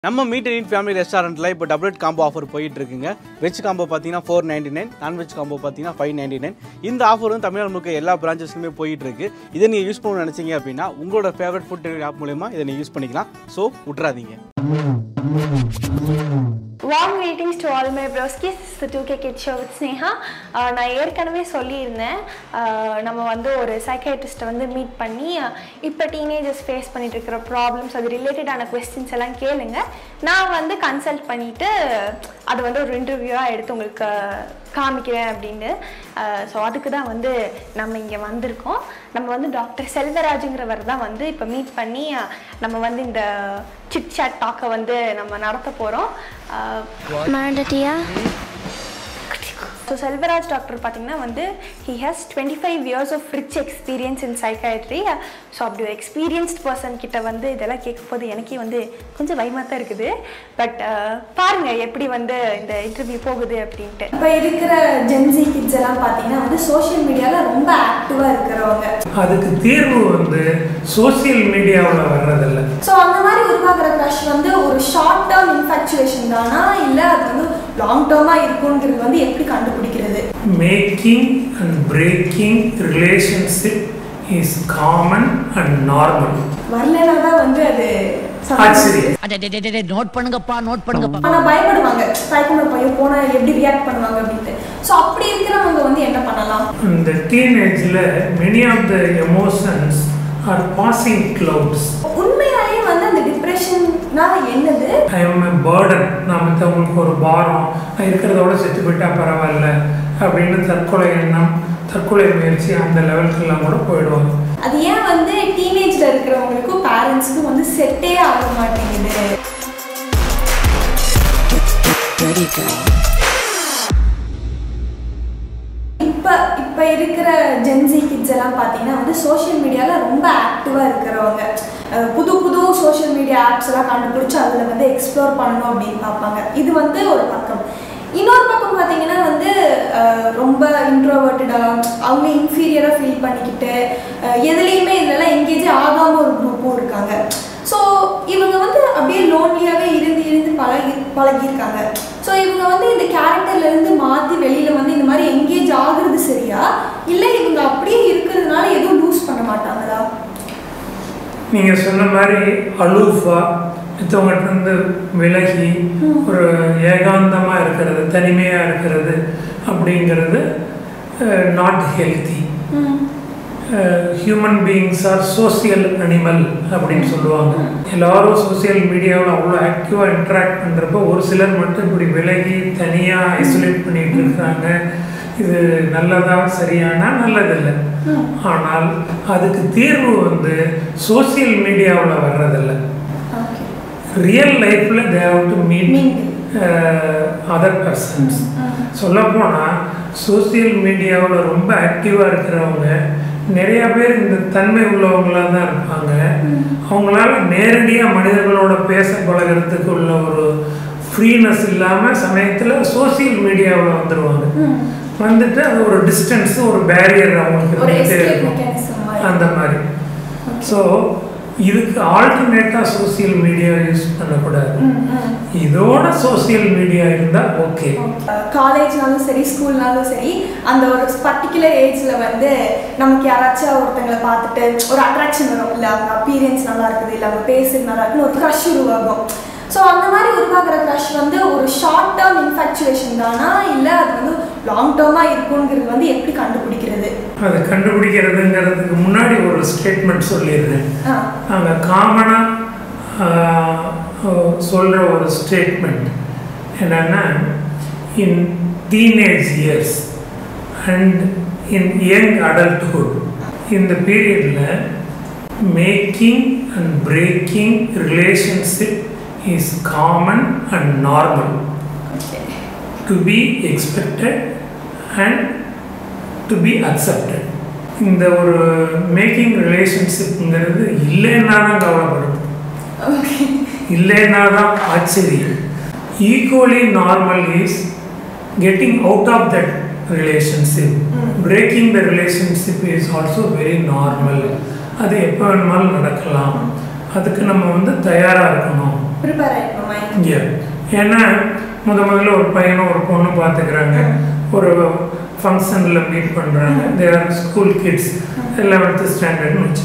நம்ம meat and family ரெஸ்டாரண்ட்டில் இப்போ டபுள் காம்போ ஆஃபர் போயிட்டு இருக்குங்க வெஜ் காம்போ பார்த்தீங்கன்னா four ninety nine nonveg combo பார்த்தீங்கன்னா ஃபைவ் நைன்டி நைன் இந்த ஆஃபர் வந்து தமிழ்நாடு முழுக்க எல்லா பிரான்ச்சஸ்லுமே போயிட்டு இருக்கு இதை நீங்கள் யூஸ் பண்ண நினச்சிங்க அப்படின்னா உங்களோட ஃபேவரட் ஃபுட் டெலிவரி ஆப் மூலயமா இதை நீங்கள் யூஸ் பண்ணிக்கலாம் ஸோ விட்றாதீங்க warm greetings to all my broskies this is the 2K Kid Show with Sneha ஆஹ் நான் ஏற்கனவே சொல்லியிருந்தேன் ஆஹ் நம்ம வந்து ஒரு சைக்காட்ரிஸ்ட்டை வந்து மீட் பண்ணி ஆஹ் இப்போ டீனேஜர்ஸ் ஃபேஸ் பண்ணிட்டு இருக்கிற ப்ராப்ளம்ஸ் அது ரிலேட்டடான கொஸ்டின்ஸ் எல்லாம் கேளுங்க நான் வந்து கன்சல்ட் பண்ணிவிட்டு அது வந்து ஒரு இன்டர்வியூவாக எடுத்து உங்களுக்கு காமிக்கிறேன் அப்படின்னு ஸோ அதுக்கு தான் வந்து நம்ம இங்கே வந்திருக்கோம் நம்ம வந்து டாக்டர் செல்வராஜுங்கிறவர் தான் வந்து இப்போ மீட் பண்ணி அஹ், நம்ம வந்து இந்த சிட் சாட் டாக்கை வந்து நம்ம நடத்த போகிறோம் மறந்துட்டியா ஸோ செல்வராஜ் டாக்டர் பார்த்தீங்கன்னா வந்து he has twenty five years of rich experience in psychiatry so அப்படி ஒரு எக்ஸ்பீரியன்ஸ்ட் பர்சன் கிட்ட வந்து இதெல்லாம் கேட்கும்போது எனக்கே வந்து கொஞ்சம் பயமாக தான் இருக்குது பட் பாருங்க எப்படி வந்து இந்த இன்டர்வியூ போகுது அப்படின்ட்டு இப்போ இருக்கிற ஜென்சி கிட்ஸ் எல்லாம் பார்த்தீங்கன்னா வந்து சோஷியல் மீடியாவில் ரொம்ப ஆக்டிவாக இருக்கிறவங்க அதுக்கு தீர்வு வந்து சோசியல் மீடியாவில் வர்றதில்ல ஸோ அந்த மாதிரி உருவாக்குற க்ரஷ் வந்து ஒரு ஷார்ட் டேர்ம் இன்ஃபேக்சுவேஷன் தானா இல்லை அது வந்து லாங் டேர்மாக இருக்குங்கிறது வந்து எப்படி கண்டுபிடிக்கிறது making and breaking relationship is common and normal வரலனா தான் வந்து அது ஆச்சரியம் நோட் பண்ணுங்கப்பா நோட் பண்ணுங்கப்பா ஆனால் பயப்படுவாங்க தயக்கமுள்ள பையன் போனால் எப்படி ரியாக்ட் பண்ணுவாங்க அப்படின்ட்டு ஸோ அப்படி இருக்கிறவங்க வந்து என்ன பண்ணலாம் இந்த டீனேஜில் many of the emotions are passing clouds உண்மையாலே வந்து அந்த டிப்ரெஷன்னால என்னது ஐ எம் எ பேர்டன் நான் மற்றவங்களுக்கு ஒரு பாரம் நான் இருக்கிறதோட செத்து போயிட்டா பரவாயில்ல அப்படின்னு தற்கொலை எண்ணம் தற்கொலை முயற்சி அந்த லெவலுக்கெல்லாம் கூட போயிடுவாங்க அது ஏன் வந்து டீனேஜில் இருக்கிறவங்களுக்கும் பேரண்ட்ஸ்க்கும் வந்து செட்டே ஆக மாட்டேங்குது இப்போ இப்போ இருக்கிற ஜென்சி கிட்ஸ் எல்லாம் பார்த்தீங்கன்னா வந்து சோஷியல் மீடியாவில் ரொம்ப ஆக்டிவாக இருக்கிறவங்க அஹ் புது புது சோஷியல் மீடியா ஆப்ஸ் எல்லாம் கண்டுபிடிச்சு அதில் வந்து எக்ஸ்ப்ளோர் பண்ணணும் அப்படின்னு பார்ப்பாங்க இது வந்து ஒரு பக்கம் இன்னொரு பக்கம் பார்த்தீங்கன்னா வந்து அஹ் ரொம்ப இன்ட்ரோவர்ட்டடாக அவங்க இன்ஃபீரியராக ஃபீல் பண்ணிக்கிட்டு அஹ் எதுலேயுமே இதெல்லாம் எங்கேஜே ஆகாமல் ஒரு குரூப்பும் இருக்காங்க ஸோ இவங்க வந்து அப்படியே லோன்லியாகவே இருந்து இருந்து பழகி பழகியிருக்காங்க ஸோ இவங்க வந்து இந்த கேரக்டர்ல இருந்து மாற்றி வெளியில் வந்து இந்த மாதிரி எங்கேஜ் ஆகுறது சரியா இல்லை இவங்க அப்படியே இருக்கிறதுனால எதுவும் லூஸ் பண்ண மாட்டாங்களா நீங்கள் சொன்ன மாதிரி அலூஃபா மற்றவங்ககிட்ட இருந்து விலகி ஒரு ஏகாந்தமாக இருக்கிறது தனிமையாக இருக்கிறது அப்படிங்கிறது not healthy human beings are social animal அப்படின்னு சொல்லுவாங்க எல்லாரும் சோசியல் மீடியாவில் அவ்வளோ ஆக்டிவாக இன்ட்ராக்ட் பண்ணுறப்போ ஒரு சிலர் மட்டும் இப்படி விலகி தனியாக ஐசோலேட் பண்ணிட்டு இருக்கிறாங்க இது நல்லதா சரியானா நல்லதில்லை ஆனால் அதுக்கு தீர்வு வந்து சோசியல் மீடியாவில் வர்றதில்லை ஓகே ரியல் லைஃப்பில் they have to meet other persons சொல்லப்போனால் சோசியல் மீடியாவில் ரொம்ப ஆக்டிவாக இருக்கிறவங்க நிறைய பேர் இந்த தன்மை உள்ளவங்களாக தான் இருப்பாங்க அவங்களால நேரடியாக மனிதர்களோட பேச பழகிறதுக்கு உள்ள ஒரு ஃப்ரீனஸ் இல்லாமல் சமயத்தில் சோசியல் மீடியாவில் வந்துடுவாங்க வந்துட்டு அது ஒரு டிஸ்டன்ஸ் ஒரு பேரியர் அவங்களுக்கு ஒரு இருந்துகிட்டே escape இருக்கும் mechanism மாதிரி. அந்த மாதிரி ஸோ இதுக்கு ஆல்டர்னேட்டாக சோசியல் மீடியா யூஸ் பண்ணக்கூடாது இதோட சோசியல் மீடியா இருந்தால் ஓகே காலேஜ்னாலும் சரி ஸ்கூல்னாலும் சரி அந்த ஒரு பர்டிகுலர் ஏஜில் வந்து நமக்கு யாராச்சும் ஒருத்தங்களை பார்த்துட்டு ஒரு அட்ராக்ஷன் வரும் இல்லை அவங்க அப்பீரியன்ஸ் நல்லா இருக்குது இல்லை அவங்க பேசுறது நல்லா இருக்குன்னு ஒரு க்ரஷ் உருவாகும் ஸோ அந்த மாதிரி உருவாகிற க்ரஷ் வந்து ஒரு ஷார்ட் டேர்ம் இன்ஃபேக்சுவேஷன் தானா இல்லை அது வந்து லாங் டேர்மாக இருக்குங்கிறது வந்து எப்படி கண்டுபிடிக்கிறது அதை கண்டுபிடிக்கிறதுங்கிறதுக்கு முன்னாடி ஒரு ஸ்டேட்மெண்ட் சொல்லிடுறேன் ஆ நாங்கள் காமனாக சொல்கிற ஒரு ஸ்டேட்மெண்ட் என்னென்னா in teenage years and in young adulthood இந்த பீரியடில் making and breaking relationship is common and normal to be expected and to be accepted இந்த ஒரு மேக்கிங் ரிலேஷன்ஷிப்ங்கிறது இல்லைன்னா தான் கவலைப்படும் இல்லைன்னா தான் ஆச்சரியம் equally normal is getting out of that relationship breaking the relationship is also very normal அது எப்போ வேணுமாலும் நடக்கலாம் அதுக்கு நம்ம வந்து தயாராக இருக்கணும் ப்ரிப்பேர் ஆகிக்கணும் மைண்ட் Yeah. ஏன்னா முத முதல்ல ஒரு பையனும் ஒரு பொண்ணும் பார்த்துக்கிறாங்க ஒரு ஃபங்க்ஷனில் மீட் பண்ணுறாங்க தேர் ஸ்கூல் கிட்ஸ் லெவன்த்து ஸ்டாண்டர்ட்னு வச்சு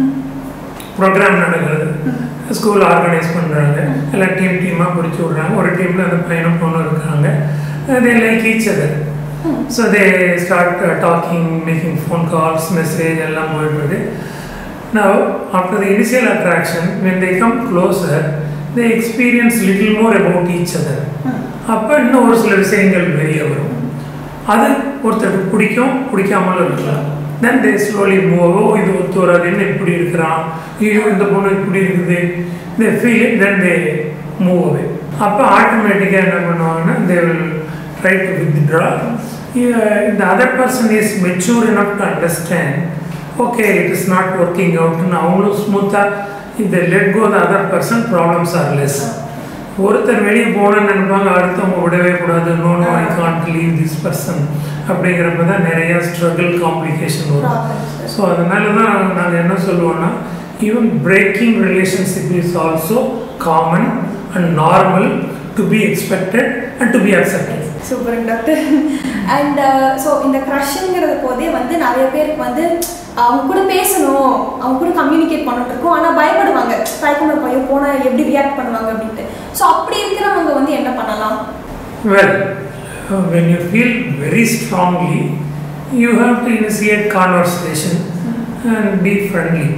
ப்ரோக்ராம் நடக்கிறது ஸ்கூல் ஆர்கனைஸ் பண்ணுறாங்க எல்லாம் டீம் டீமாக பிடிச்சி விட்றாங்க ஒரு டீமில் அந்த பையனும் பொண்ணும் இருக்காங்க they like each other so they start talking making phone calls message எல்லாம் போயிட்டு Now, after the initial attraction, when they come closer, they experience little more about each other. அப்போ இன்னும் ஒரு சில விஷயங்கள் வெளியே வரும் அது ஒருத்தருக்கு பிடிக்கும் பிடிக்காமலும் இருக்கலாம் தென் தே ஸ்லோலி மூவோ இது ஒத்து வராது என்ன இப்படி இருக்கிறான் ஐயோ இந்த பொண்ணு இப்படி இருக்குது they feel then they move away அப்போ ஆட்டோமேட்டிக்காக என்ன பண்ணுவாங்கன்னா they will try to withdraw இந்த other person is mature enough to understand okay it is not working அவுட்னு அவங்களும் ஸ்மூத்தாக இந்த let go the other person problems are less ஒருத்தர் வெளியே போகணும்னு நினைப்பாங்க அடுத்தவங்க விடவே கூடாது no no I can't leave this person அப்படிங்கிறப்ப தான் நிறைய ஸ்ட்ரகிள் காம்ப்ளிகேஷன் வரும் ஸோ அதனால தான் நாங்கள் என்ன சொல்லுவோம்னா even breaking relationship is also common and normal to be expected and to be accepted super doctor and so இந்த க்ரஷ்ங்கிறது போதே வந்து நிறைய பேருக்கு வந்து அவங்க கூட பேசணும் அவங்க கூட கம்யூனிகேட் பண்ணிட்டு இருக்கோம் ஆனால் பயப்படுவாங்க தயக்கம் இருக்கும் போனால் எப்படி ரியாக்ட் பண்ணுவாங்க அப்படின்ட்டு ஸோ அப்படி இருக்கிறவங்க வந்து என்ன பண்ணலாம் Well, uh, when you feel very strongly, you have to initiate conversation and be friendly.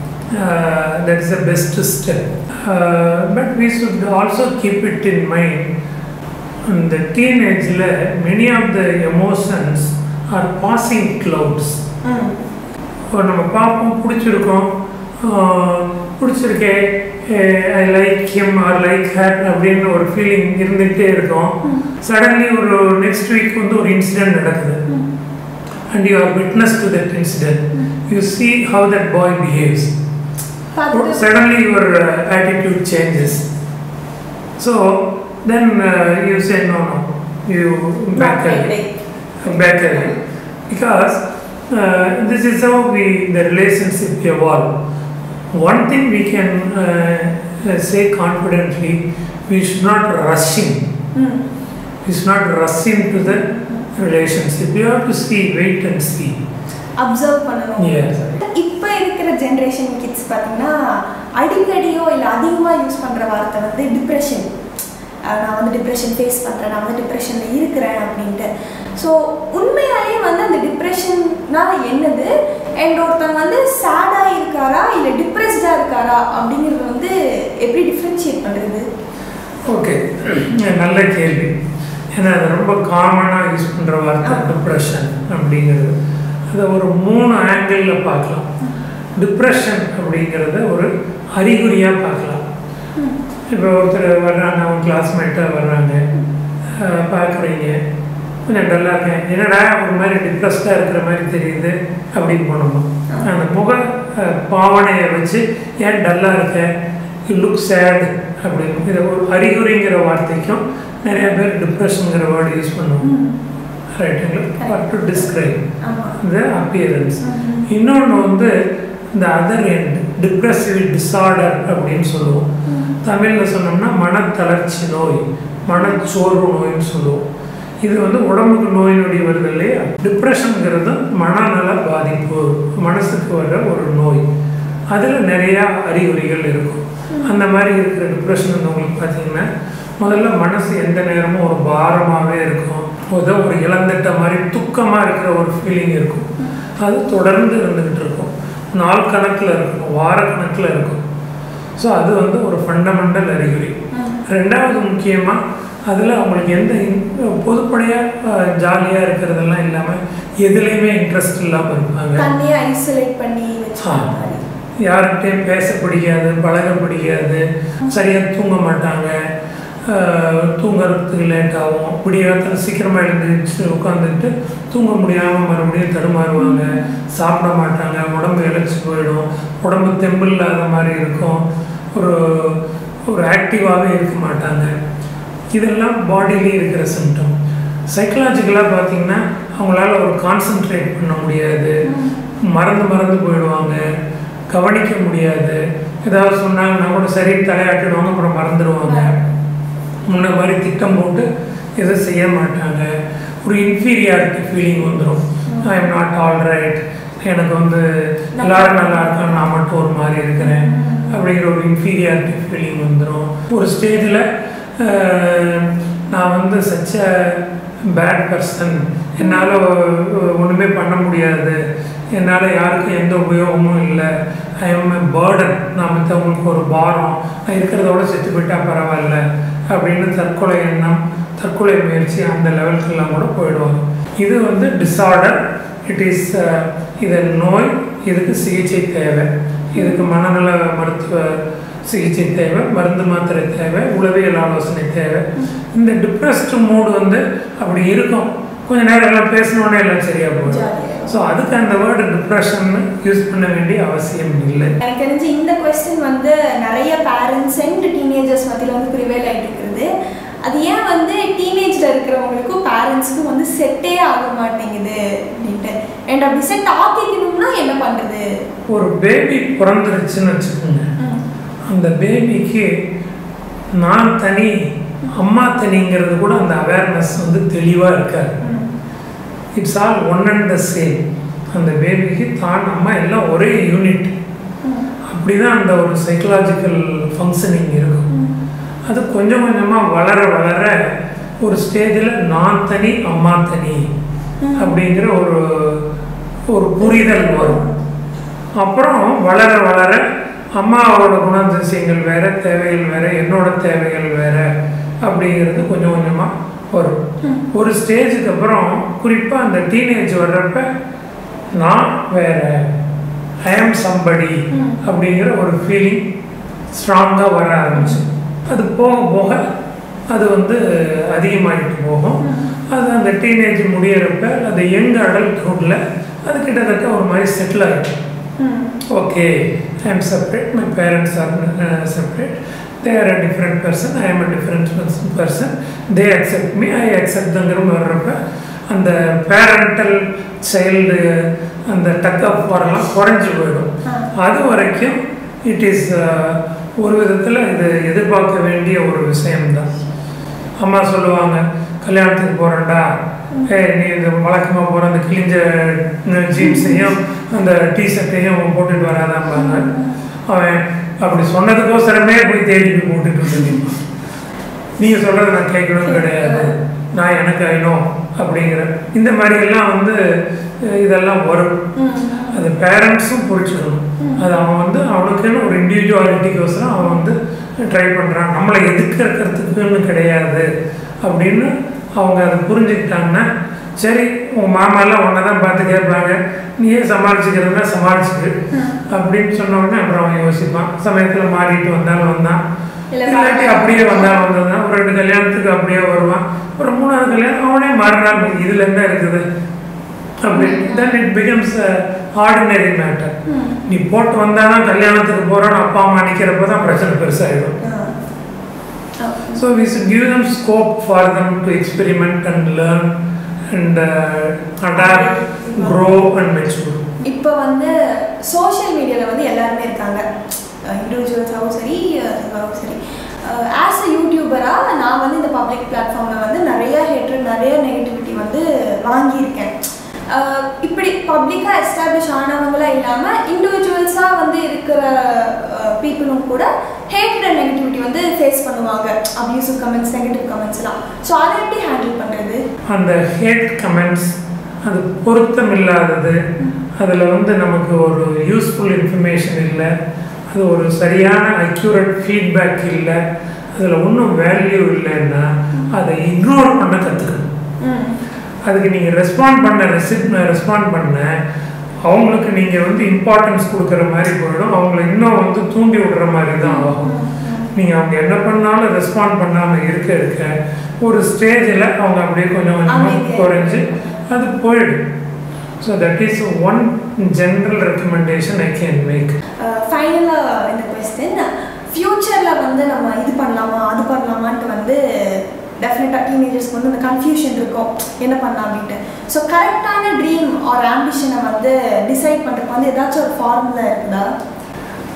Uh, that is the best step. Uh, but we should also keep it in mind. In the teenage, many of the emotions are passing clouds. இப்போ நம்ம பார்ப்போம் பிடிச்சிருக்கோம் ஆஹ் பிடிச்சிருக்கே I like him or like her அப்படின்னு ஒரு feeling இருந்துகிட்டே இருக்கும் சடன்லி ஒரு நெக்ஸ்ட் வீக் வந்து ஒரு இன்சிடென்ட் நடக்குது and you are witness to that incident you see how that boy behaves பார்த்துட்டு suddenly your uh, attitude changes. So then uh, you say no, no, you back Not like away, back away, because uh, this is how we the relationship evolve. One thing we can uh, uh, say confidently, we should not rushing. We should not rushing to the relationship. You have to see, wait and see. Observe பண்ணணும் Yes. இப்போ இருக்கிற generation kids பார்த்தீங்கன்னா அடிக்கடியோ இல்லை அதிகமாக use பண்ணுற வார்த்தை வந்து depression நான் வந்து டிப்ரெஷன் ஃபேஸ் பண்ணுறேன் நான் வந்து டிப்ரெஷனில் இருக்கிறேன் அப்படின்ட்டு ஸோ உண்மையாலேயே வந்து அந்த டிப்ரெஷன்னா என்னது அண்ட் ஒருத்தன் வந்து சேடாக இருக்காரா இல்லை டிப்ரெஸ்டாக இருக்காரா அப்படிங்கிறது வந்து எப்படி டிஃப்ரென்ஷியேட் பண்ணுறது ஓகே நல்ல கேள்வி ஏன்னா அது ரொம்ப காமனாக யூஸ் பண்ணுற வார்த்தை டிப்ரெஷன் அப்படிங்கிறது அதை ஒரு மூணு ஆங்கிளில் பார்க்கலாம் டிப்ரெஷன் அப்படிங்கிறத ஒரு அறிகுறியாக பார்க்கலாம் இப்போ ஒருத்தர் வர்றாங்க அவங்க கிளாஸ்மேட்டாக வர்றாங்க அஹ் பார்க்குறீங்க கொஞ்சம் டல்லாக இருக்கேன் என்னடா ஒரு மாதிரி டிப்ரெஸ்டாக இருக்கிற மாதிரி தெரியுது அப்படின்னு பண்ணணும் அந்த முக அஹ், பாவனையை வச்சு ஏன் டல்லாக இருக்க யூ லுக் சேட் அப்படின்னு இதை ஒரு அறிகுறிங்கிற வார்த்தைக்கும் நிறைய பேர் டிப்ரெஷனுங்கிற வேர்டு யூஸ் பண்ணுவோம் ரைட்டுங்களா டு டிஸ்கிரைப் ஆமாம் இந்த அப்பியரன்ஸ் இன்னொன்று வந்து இந்த அதர் எண்ட் டிப்ரெசிவ் டிஸார்டர் அப்படின்னு சொல்லுவோம் தமிழில் சொன்னோம்னா மனத்தளர்ச்சி நோய் மனச்சோர்வு நோய்னு சொல்லுவோம் இது வந்து உடம்புக்கு நோய் நொடி வருது இல்லையா டிப்ரெஷனுங்கிறது மனநல பாதிப்பு மனசுக்கு வர்ற ஒரு நோய் அதில் நிறையா அறிகுறிகள் இருக்கும் அந்த மாதிரி இருக்கிற டிப்ரெஷன் உங்களுக்கு பார்த்தீங்கன்னா முதல்ல மனசு எந்த நேரமும் ஒரு பாரமாகவே இருக்கும் ஏதோ ஒரு இழந்துட்ட மாதிரி துக்கமாக இருக்கிற ஒரு ஃபீலிங் இருக்கும் அது தொடர்ந்து இருந்துக்கிட்டு இருக்கும் நாள் கணக்கில் இருக்கும் வார கணக்கில் இருக்கும் ஸோ அது வந்து ஒரு ஃபண்டமெண்டல் அறிகுறி ரெண்டாவது முக்கியமாக அதில் அவங்களுக்கு எந்த பொதுப்படையாக ஜாலியாக இருக்கிறதெல்லாம் இல்லாமல் எதுலேயுமே இன்ட்ரெஸ்ட் இல்லாமல் இருப்பாங்க தண்ணியை ஐசோலேட் பண்ணி வச்சுக்கிற ஆ. மாதிரி யார்கிட்டையும் பேச பிடிக்காது பழக பிடிக்காது சரியாக தூங்க மாட்டாங்க ஆஹ் தூங்குறதுக்கு லேட் ஆகும் விடியாத்தில் சீக்கிரமாக எழுந்திரிச்சு உட்காந்துட்டு தூங்க முடியாமல் மறுபடியும் தடுமாறுவாங்க சாப்பிட மாட்டாங்க உடம்பு இழைச்சி போயிடும் உடம்பு தெம்பு இல்லாத மாதிரி இருக்கும் ஒரு ஒரு ஆக்டிவாகவே இருக்க மாட்டாங்க இதெல்லாம் பாடியிலே இருக்கிற சிம்டம் சைக்கலாஜிக்கலாக பார்த்தீங்கன்னா அவங்களால ஒரு கான்சென்ட்ரேட் பண்ண முடியாது மறந்து மறந்து போயிடுவாங்க கவனிக்க முடியாது ஏதாவது சொன்னாங்கன்னா கூட சரி தலையாட்டிடுவாங்க அப்புறம் மறந்துடுவாங்க முன்ன மாதிரி திட்டம் போட்டு எதுவும் செய்ய மாட்டாங்க ஒரு இன்ஃபீரியாரிட்டி ஃபீலிங் வந்துடும் I am not all right எனக்கு வந்து எல்லாரும் நல்லா இருக்காங்க நான் மட்டும் ஒரு மாதிரி இருக்கிறேன் அப்படிங்கிற ஒரு இன்ஃபீரியாரிட்டி ஃபீலிங் வந்துடும் ஒரு ஸ்டேஜில் நான் வந்து சச்ச பேட் பர்சன் என்னால் ஒன்றுமே பண்ண முடியாது என்னால் யாருக்கும் எந்த உபயோகமும் இல்லை ஐ எம் எ பேர்டன் நான் மற்றவங்களுக்கு ஒரு பாரம் நான் இருக்கிறதோட செத்து போயிட்டா பரவாயில்ல அப்படின்னு தற்கொலை எண்ணம் தற்கொலை முயற்சி அந்த லெவலுக்கெல்லாம் கூட போயிடுவாங்க இது வந்து டிஸார்டர் இட் இஸ் இது நோய் இதுக்கு சிகிச்சை தேவை இதுக்கு மனநல மருத்துவ சிகிச்சை தேவை மருந்து மாத்திரை தேவை உளவியல் ஆலோசனை தேவை இந்த டிப்ரெஸ்டு மூடு வந்து அப்படி இருக்கும் கொஞ்ச நேரம் எல்லாம் பேசினோடனே எல்லாம் சரியா போயிடும் ஸோ அதுக்கு அந்த வேர்டு டிப்ரெஷன் யூஸ் பண்ண வேண்டிய அவசியம் இல்லை எனக்கு தெரிஞ்சு இந்த கொஸ்டின் வந்து நிறைய பேரண்ட்ஸ் அண்ட் டீனேஜர்ஸ் மத்தியில் வந்து ப்ரிவேல் ஆகிட்டு இருக்கிறது அது ஏன் வந்து டீனேஜில் இருக்கிறவங்களுக்கும் பேரண்ட்ஸ்க்கும் வந்து செட்டே ஆக மாட்டேங்குது அப்படின்ட்டு அண்ட் அப்படி செட் ஆக்கிக்கணும்னா என்ன பண்ணுறது ஒரு பேபி பிறந்துருச்சுன்னு வச்சுக்கோங்க அந்த பேபிக்கு நான் தனி அம்மா தனிங்கிறது கூட அந்த அவேர்னஸ் வந்து தெளிவாக இருக்காது it's all one and the same அந்த பேபிக்கு தான் அம்மா எல்லாம் ஒரே யூனிட் அப்படி தான் அந்த ஒரு சைக்கலாஜிக்கல் ஃபங்க்ஷனிங் இருக்கும் அது கொஞ்சம் கொஞ்சமாக வளர வளர ஒரு ஸ்டேஜில் நான் தனி அம்மா தனி அப்படிங்கிற ஒரு ஒரு புரிதல் வரும் அப்புறம் வளர வளர அம்மாவோட குணாதிசயங்கள் வேற தேவைகள் வேற என்னோட தேவைகள் வேற அப்படிங்கிறது கொஞ்சம் கொஞ்சமாக வரும் ஒரு ஸ்டேஜுக்கு அப்புறம் குறிப்பாக அந்த டீனேஜ் வர்றப்ப நான் வேற ஐ ஆம் சம்படி அப்படிங்கிற ஒரு ஃபீலிங் ஸ்ட்ராங்காக வர ஆரம்பிச்சு அது போக போக அது வந்து அதிகமாகிட்டு போகும் அது அந்த டீனேஜ் முடியிறப்ப அது யங் அடல்ட்ஹுட்டில் அது கிட்டத்தட்ட ஒரு மாதிரி செட்டில் ஆகிடும் okay I am separate my parents are separate they are a different person I am a different person they accept me I அக்செப்ட்ங்கிற வர்றப்ப அந்த பேரண்டல் சைல்டு அந்த டக் அப் வரலாம் குறைஞ்சி போயிடும் அது வரைக்கும் இட் இஸ் ஒரு விதத்தில் இது எதிர்பார்க்க வேண்டிய ஒரு விஷயம்தான் அம்மா சொல்லுவாங்க கல்யாணத்துக்கு போகிறேன்டா ஏ நீ இந்த வழக்கமாக போகிற அந்த கிழிஞ்ச ஜீன்ஸையும் அந்த டிஷர்ட்டையும் போட்டுட்டு வராதாம்பாங்க அவன் அப்படி சொன்னதுக்கோசரமே போய் தேடி போய் போட்டுட்டு வந்துருப்பான் நீங்கள் சொல்கிறது நான் கேட்கணும் கிடையாது நான் எனக்கு ஐநோ அப்படிங்கிற இந்த மாதிரி எல்லாம் வந்து அஹ், இதெல்லாம் வரும் அது பேரண்ட்ஸும் புரிச்சுக்கணும் அது அவன் வந்து அவனுக்குன்னு ஒரு இண்டிவிஜுவாலிட்டிக்கோசரம் அவன் வந்து ட்ரை பண்ணுறான் நம்மளை எதுக்கிறதுக்குன்னு கிடையாது அப்படின்னு அவங்க அதை புரிஞ்சுக்கிட்டாங்கன்னா சரி உன் மாமாலாம் உன்னை தான் பார்த்து கேட்பாங்க நீயே சமாளிச்சுக்கிறதுனா சமாளிச்சுக்கு அப்படின்னு சொன்ன உடனே அப்புறம் அவன் யோசிப்பான் சமயத்தில் மாறிட்டு வந்தாலும் வந்தான் இல்ல, இல்லாட்டி அப்படியே வந்தாலும் வந்ததுதான் ஒரு ரெண்டு கல்யாணத்துக்கு அப்படியே வருவான் ஒரு மூணாவது கல்யாணம் அவனே மாறினான் இதுல என்ன இருக்குது அப்படி then it becomes ordinary matter நீ போட்டு வந்தாதான் கல்யாணத்துக்கு போறோன்னு அப்பா அம்மா நிக்கிறப்ப தான் பிரச்சனை பெருசாயிடும் so we should give them scope for them to experiment and learn and uh, adapt, grow and mature. இப்போ வந்து சோஷியல் மீடியாவில் வந்து எல்லாருமே இருக்காங்க இண்டிவிஜுவல்ஸாகவும் சரி சிவாவும் சரி ஆஸ் அ யூடியூபராக நான் வந்து இந்த பப்ளிக் பிளாட்ஃபார்மில் வந்து நிறைய ஹேட்ரட் நிறைய நெகட்டிவிட்டி வந்து வாங்கியிருக்கேன் அஹ் இப்படி பப்ளிக்காக எஸ்டாப்ளிஷ் ஆனவங்களா இல்லாமல் இண்டிவிஜுவல்ஸாக வந்து இருக்கிற பீப்புளும் கூட ஹேட்ரட் அண்ட் நெகட்டிவிட்டி வந்து ஃபேஸ் பண்ணுவாங்க அப்யூசிவ் கமெண்ட்ஸ் நெகட்டிவ் கமெண்ட்ஸ்லாம் ஸோ அதை எப்படி ஹேண்டில் பண்ணுறது அந்த ஹேட் கமெண்ட்ஸ் அது பொருத்தம் இல்லாதது அதில் வந்து நமக்கு ஒரு யூஸ்ஃபுல் இன்ஃபர்மேஷன் இல்லை அது ஒரு சரியான அக்யூரேட் ஃபீட்பேக் இல்லை அதில் ஒன்றும் வேல்யூ இல்லைன்னா அதை இக்னோர் பண்ண கற்றுக்கணும் அதுக்கு நீங்கள் ரெஸ்பாண்ட் பண்ண ரெசிப் ரெஸ்பாண்ட் பண்ண அவங்களுக்கு நீங்கள் வந்து இம்பார்ட்டன்ஸ் கொடுக்குற மாதிரி போயிடும் அவங்கள இன்னும் வந்து தூண்டி விடுற மாதிரி தான் ஆகும் நீங்கள் அவங்க என்ன பண்ணாலும் ரெஸ்பாண்ட் பண்ணாமல் இருக்க இருக்க ஒரு ஸ்டேஜில் அவங்க அப்படியே கொஞ்சம் கொஞ்சமாக அமைதியா. குறைஞ்சு அது போயிடும் so that is one general recommendation I can make ஃபைனலாக இந்த கொஸ்டின் ஃப்யூச்சரில் வந்து நம்ம இது பண்ணலாமா அது பண்ணலாமான்ட்டு வந்து டெஃபினட்டாக டீனேஜர்ஸ்க்கு வந்து அந்த கன்ஃபியூஷன் இருக்கும் என்ன பண்ணலாம் அப்படின்ட்டு ஸோ கரெக்டான ட்ரீம் ஆர் ஆம்பிஷனை வந்து டிசைட் பண்ணுறதுக்கு வந்து ஏதாச்சும் ஒரு ஃபார்முலா இருக்குதா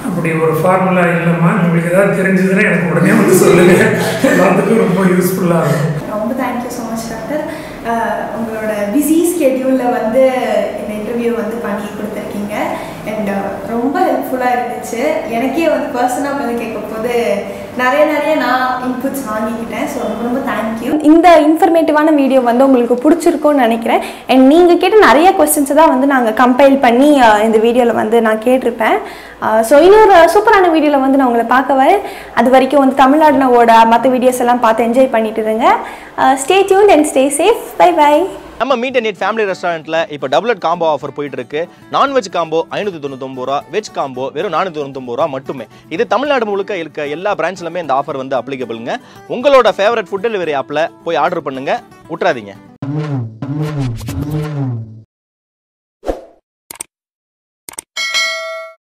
அப்படி ஒரு ஃபார்முலா இல்லைம்மா உங்களுக்கு ஏதாவது தெரிஞ்சதுன்னா எனக்கு உடனே வந்து சொல்லுங்கள் எல்லாத்துக்கும் ரொம்ப யூஸ்ஃபுல்லாக இருக்கும் ரொம்ப தேங்க்யூ ஸோ மச் டாக்டர் அஹ் உங்களோட பிஸி ஸ்கெடியூலில் வந்து இந்த இன்டர்வியூ வந்து பண்ணி கொடுத்துருக்கீங்க அண்ட் ரொம்ப ஹெல்ப்ஃபுல்லாக இருந்துச்சு எனக்கே வந்து பர்சனாக வந்து கேட்கும் போது நிறைய நிறைய நான் இன்புட்ஸ் வாங்கிக்கிட்டேன் ஸோ ரொம்ப ரொம்ப தேங்க்யூ இந்த இன்ஃபர்மேட்டிவான வீடியோ வந்து உங்களுக்கு பிடிச்சிருக்கும்னு நினைக்கிறேன் அண்ட் நீங்கள் கேட்ட நிறைய கொஸ்டின்ஸை தான் வந்து நாங்கள் கம்பைல் பண்ணி அஹ், இந்த வீடியோவில் வந்து நான் கேட்டிருப்பேன் ஸோ இன்னொரு சூப்பரான வீடியோவில் வந்து நான் உங்களை பார்க்க வரேன் அது வரைக்கும் வந்து தமிழ்நாடுனோட மற்ற வீடியோஸ் எல்லாம் பார்த்து என்ஜாய் பண்ணிட்டு இருங்க stay tuned and stay safe bye bye நம்ம மீட் அண்ட் ஃபேமிலி ரெஸ்டாரண்ட்டில் இப்போ டபுளட் காம்போ ஆஃபர் போயிட்டு இருக்கு நான்வெஜ் காம்போ ஐநூற்றி தொண்ணூத்தொம்பது ரூபா வெஜ் காம்போ வெறும் நானூற்றி தொண்ணூத்தொம்பது ரூபா மட்டுமே இது தமிழ்நாடு முழுக்க இருக்க எல்லா பிரான்ச்லுமே இந்த ஆஃபர் வந்து அப்ளிகபிளுங்க உங்களோட ஃபேவரட் ஃபுட் டெலிவரி ஆப்பில் போய் ஆர்டர் பண்ணுங்க விட்றாதீங்க